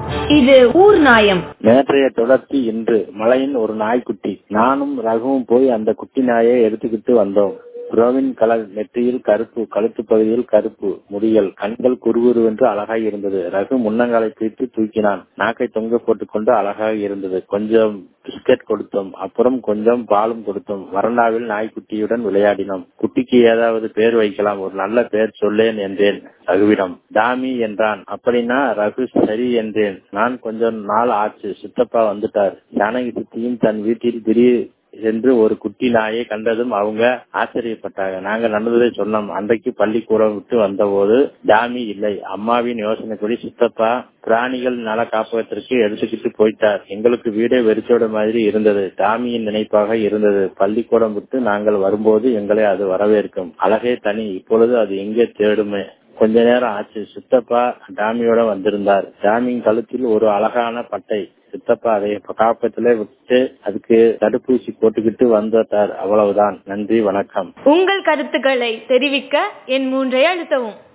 இது ஊர் நாயம் நேற்றைய தொடர்ச்சி இன்று மலையின் ஒரு நாய்க்குட்டி நானும் ரகுவும் போய் அந்த குட்டி நாயை எடுத்துக்கிட்டு வந்தோம் புரோவின் கலர் நெற்றியில் கருப்பு கழுத்து பகுதியில் கருப்பு முடிகள் கண்கள் குறுகுருவென்று அழகாய் இருந்தது ரகு முன்னங்காலை பிடித்து தூக்கினான் நாக்கை தொங்க போட்டுக்கொண்டு அழகாக இருந்தது கொஞ்சம் பிஸ்கட் கொடுத்தோம் அப்புறம் கொஞ்சம் பாலும் கொடுத்தோம் வறண்டாவில் நாய்க்குட்டியுடன் விளையாடினோம் குட்டிக்கு ஏதாவது பேர் வைக்கலாம் ஒரு நல்ல பேர் சொல்லேன் என்றேன் ரகுவிடம் டாமி என்றான் அப்படின்னா ரகு சரி என்றேன் நான் கொஞ்சம் நாள் ஆச்சு சித்தப்பா வந்துட்டார் ஜானகி சித்தியும் தன் வீட்டில் திடீர் என்று ஒரு குட்டி நாயை கண்டதும் அவங்க ஆச்சரியப்பட்டாங்க நாங்க நடந்ததை சொன்னோம் அன்றைக்கு பள்ளிக்கூடம் விட்டு வந்தபோது டாமி இல்லை அம்மாவின் யோசனைப்படி சித்தப்பா பிராணிகள் நல காப்பகத்திற்கு எடுத்துக்கிட்டு போயிட்டார் எங்களுக்கு வீடே வெறிச்சோட மாதிரி இருந்தது டாமியின் நினைப்பாக இருந்தது பள்ளிக்கூடம் விட்டு நாங்கள் வரும்போது எங்களை அது வரவேற்கும் அழகே தனி இப்பொழுது அது எங்கே தேடுமே கொஞ்ச நேரம் ஆச்சு சித்தப்பா டாமியோட வந்திருந்தார் டாமியின் கழுத்தில் ஒரு அழகான பட்டை சித்தப்பா அதை காப்பத்திலே விட்டு அதுக்கு தடுப்பூசி போட்டுக்கிட்டு வந்தார் அவ்வளவுதான் நன்றி வணக்கம் உங்கள் கருத்துக்களை தெரிவிக்க என் மூன்றை அழுத்தவும்